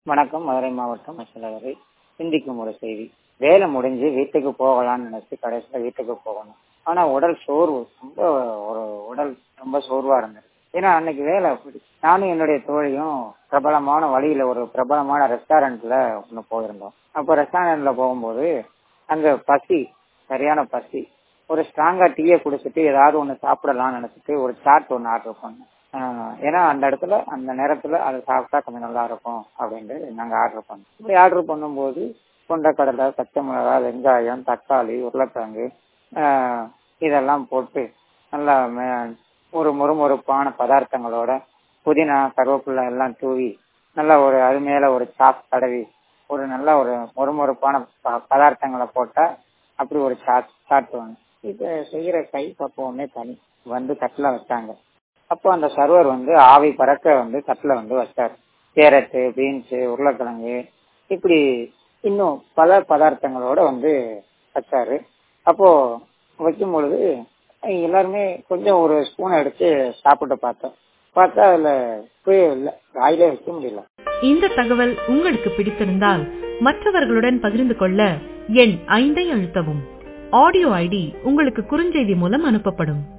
வணக்கம் மதுரை மாவட்டம் மசிலவரை சிந்திக்கும் ஒரு செய்தி வேலை முடிஞ்சு வீட்டுக்கு போகலாம்னு நினைச்சு கடைசியில வீட்டுக்கு போகணும் ஆனா உடல் சோர்வு ரொம்ப ஒரு உடல் ரொம்ப சோர்வா இருந்தது ஏன்னா அன்னைக்கு வேலை அப்படி நானும் என்னுடைய தோழியும் பிரபலமான வழியில ஒரு பிரபலமான ரெஸ்டாரண்ட்ல ஒண்ணு போயிருந்தோம் அப்போ ரெஸ்டாரண்ட்ல போகும்போது அங்க பசி சரியான பசி ஒரு ஸ்ட்ராங்கா டீயை குடிச்சிட்டு ஏதாவது ஒண்ணு சாப்பிடலாம்னு நினைச்சிட்டு ஒரு சாட் ஒண்ணு ஆர்டர் பண்ணோம் ஆஹ் ஏன்னா அந்த இடத்துல அந்த நேரத்துல அதை சாப்பிட்டா கொஞ்சம் நல்லா இருக்கும் அப்படின்ட்டு நாங்க ஆர்டர் பண்ணோம் இப்படி ஆர்டர் பண்ணும்போது கொண்டக்கடலை பச்சை மிளகாய் வெங்காயம் தக்காளி உருளைக்கிழங்கு ஆஹ் இதெல்லாம் போட்டு நல்லா மே- ஒரு முறுமுறுப்பான பதார்த்தங்களோட புதினா கருவேப்பிலை எல்லாம் தூவி நல்லா ஒரு அது மேல ஒரு சாஸ் தடவி ஒரு நல்ல ஒரு முறுமுறுப்பான ப- பதார்த்தங்களை போட்டா அப்படி ஒரு சாட் சாட்டுவாங்க இப்ப செய்யற கை பக்குவமே தனி வந்து தட்டுல வச்சாங்க அப்போ அந்த சர்வர் வந்து ஆவி பறக்க வந்து தட்டுல வந்து வச்சாரு கேரட்டு பீன்ஸ் உருளைக்கிழங்கு இப்படி இன்னும் பல பதார்த்தங்களோட வந்து வச்சாரு அப்போ வைக்கும் பொழுது எல்லாருமே கொஞ்சம் ஒரு ஸ்பூன் எடுத்து சாப்பிட்டு பார்த்தோம் பார்த்தா அதுல உப்பே இல்லை வாயிலே வைக்க முடியல இந்த தகவல் உங்களுக்கு பிடித்திருந்தால் மற்றவர்களுடன் பகிர்ந்து கொள்ள எண் ஐந்தை அழுத்தவும் ஆடியோ ஐடி உங்களுக்கு குறுஞ்செய்தி மூலம் அனுப்பப்படும்